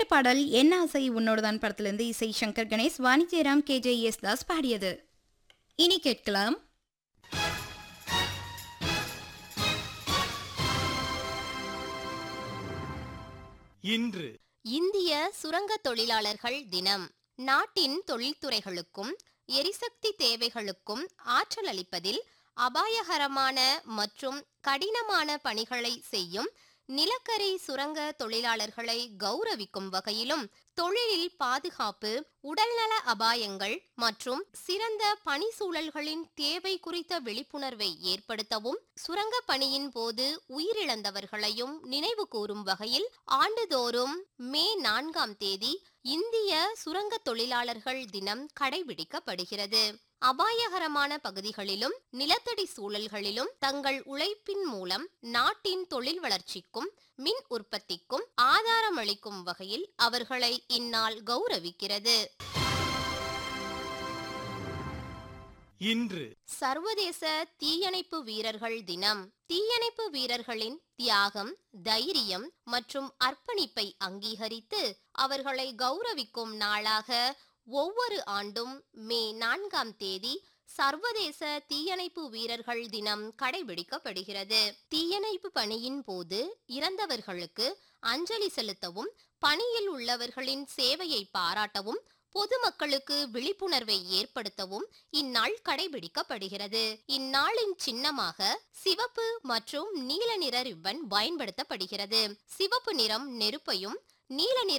பாடல் என்ன ஆசை உன்னோடுதான் படத்திலிருந்து இசை Shankar Ganesh Vani Jayaram K J Yesudas பாடியது இனி கேட்கலாம் இன்று இந்திய சுரங்க தொழிலாளர்கள் தினம் நாட்டின் தொழில்துறைகளுக்கும் எரிசக்தி தேவைகளுக்கும் ஆற்றல் அளிப்பதில் அபாயகரமான மற்றும் கடினமான பணிகளை செய்யும் நிலக்கரி சுரங்க தொழிலாளர்களை கௌரவிக்கும் வகையிலும் தொழிலில் பாதுகாப்பு உடல்நல அபாயங்கள் மற்றும் சிறந்த பணி சூழல்களின் தேவை குறித்த விழிப்புணர்வை ஏற்படுத்தவும் சுரங்க பணியின் போது உயிரிழந்தவர்களையும் நினைவு கூறும் வகையில் ஆண்டுதோறும் மே நான்காம் தேதி இந்திய சுரங்க தொழிலாளர்கள் தினம் கடைபிடிக்கப்படுகிறது அபாயகரமான பகுதிகளிலும் நிலத்தடி சூழல்களிலும் தங்கள் உழைப்பின் மூலம் நாட்டின் தொழில் வளர்ச்சிக்கும் மின் உற்பத்திக்கும் ஆதாரமளிக்கும் வகையில் அவர்களை இந்நாள் கௌரவிக்கிறது இன்று சர்வதேச தீயணைப்பு வீரர்கள் தினம் தீயணைப்பு வீரர்களின் தியாகம் தைரியம் மற்றும் அர்ப்பணிப்பை அங்கீகரித்து அவர்களை கௌரவிக்கும் நாளாக ஒவ்வொரு ஆண்டும் மே நான்காம் தேதி சர்வதேச தீயணைப்பு வீரர்கள் தினம் கடைபிடிக்கப்படுகிறது தீயணைப்பு பணியின் போது இறந்தவர்களுக்கு அஞ்சலி செலுத்தவும் பணியில் உள்ளவர்களின் சேவையை பாராட்டவும் பொதுமக்களுக்கு விழிப்புணர்வை ஏற்படுத்தவும் இந்நாள் கடைபிடிக்கப்படுகிறது இந்நாளின் சின்னமாக சிவப்பு மற்றும் நீல நிற ரிப்பன் பயன்படுத்தப்படுகிறது சிவப்பு நிறம் நெருப்பையும் நீல நிற